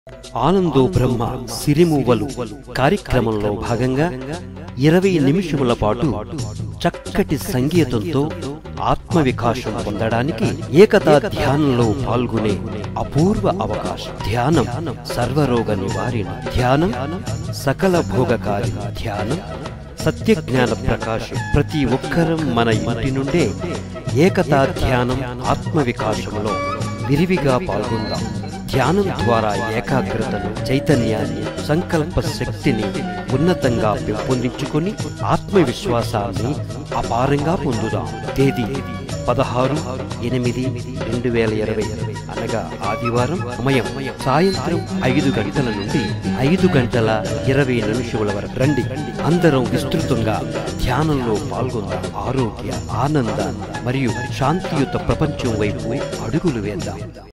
ఆనందో బ్రహ్మ సిరిమువ్వలు కార్యక్రమంలో భాగంగా ఇరవై నిమిషముల పాటు చక్కటి సంగీతంతో ఆత్మవికాసం పొందడానికి ఏకతా ధ్యానంలో పాల్గొనే అపూర్వ అవకాశం ధ్యానం సర్వరోగ నివారణ ధ్యానం సకల భోగకారి ధ్యానం సత్యజ్ఞాన ప్రకాశం ప్రతి ఒక్కరం మన ఇంటి నుండే ఏకతా ధ్యానం ఆత్మవికాసంలో విరివిగా పాల్గొందాం ధ్యానం ద్వారా ఏకాగ్రతను చైతన్యాన్ని సంకల్ప శక్తిని ఉన్నతంగా పెంపొందించుకొని ఆత్మవిశ్వాసాన్ని అపారంగా పొందుదాం తేదీ పదహారు ఎనిమిది రెండు వేల ఇరవై అనగా ఆదివారం సమయం సాయంత్రం ఐదు గంటల నుండి ఐదు గంటల ఇరవై నిమిషముల వరకు రండి అందరం విస్తృతంగా ధ్యానంలో పాల్గొందాం ఆరోగ్య ఆనంద మరియు శాంతియుత ప్రపంచం వైపు అడుగులు వేద్దాం